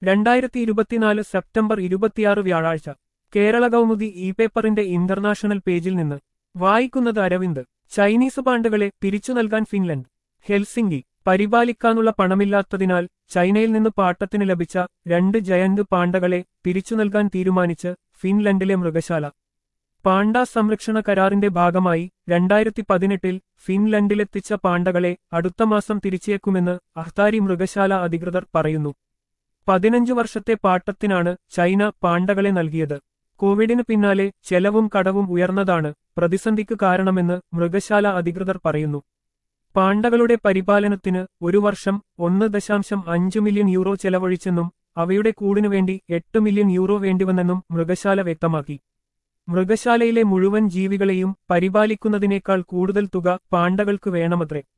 രണ്ടായിരത്തി ഇരുപത്തിനാല് സെപ്റ്റംബർ ഇരുപത്തിയാറ് വ്യാഴാഴ്ച കേരള കൗമുദി ഇ പേപ്പറിന്റെ ഇന്റർനാഷണൽ പേജിൽ നിന്ന് വായിക്കുന്നത് അരവിന്ദ് ചൈനീസ് പാണ്ഡകളെ പിരിച്ചു നൽകാൻ ഫിൻലൻഡ് ഹെൽസിംഗി പരിപാലിക്കാനുള്ള പണമില്ലാത്തതിനാൽ ചൈനയിൽ നിന്ന് പാട്ടത്തിന് ലഭിച്ച രണ്ട് ജയന്റ് പാണ്ഡകളെ പിരിച്ചു നൽകാൻ തീരുമാനിച്ച് ഫിൻലൻഡിലെ മൃഗശാല പാണ്ഡ സംരക്ഷണ കരാറിന്റെ ഭാഗമായി രണ്ടായിരത്തി പതിനെട്ടിൽ ഫിൻലൻഡിലെത്തിച്ച പാണ്ഡകളെ അടുത്ത മാസം തിരിച്ചേക്കുമെന്ന് അഹ്താരി മൃഗശാല അധികൃതർ പറയുന്നു പതിനഞ്ചു വർഷത്തെ പാട്ടത്തിനാണ് ചൈന പാണ്ഡകളെ നൽകിയത് കോവിഡിന് പിന്നാലെ ചെലവും കടവും ഉയർന്നതാണ് പ്രതിസന്ധിക്ക് കാരണമെന്ന് മൃഗശാല അധികൃതർ പറയുന്നു പാണ്ഡകളുടെ പരിപാലനത്തിന് ഒരു വർഷം ഒന്ന് ദശാംശം അഞ്ച് മില്യൺ യൂറോ ചെലവഴിച്ചെന്നും അവയുടെ കൂടിനു വേണ്ടി എട്ട് മില്യൺ യൂറോ വേണ്ടിവന്നെന്നും മൃഗശാല വ്യക്തമാക്കി മൃഗശാലയിലെ മുഴുവൻ ജീവികളെയും പരിപാലിക്കുന്നതിനേക്കാൾ കൂടുതൽ തുക പാണ്ഡകൾക്ക് വേണമത്രേ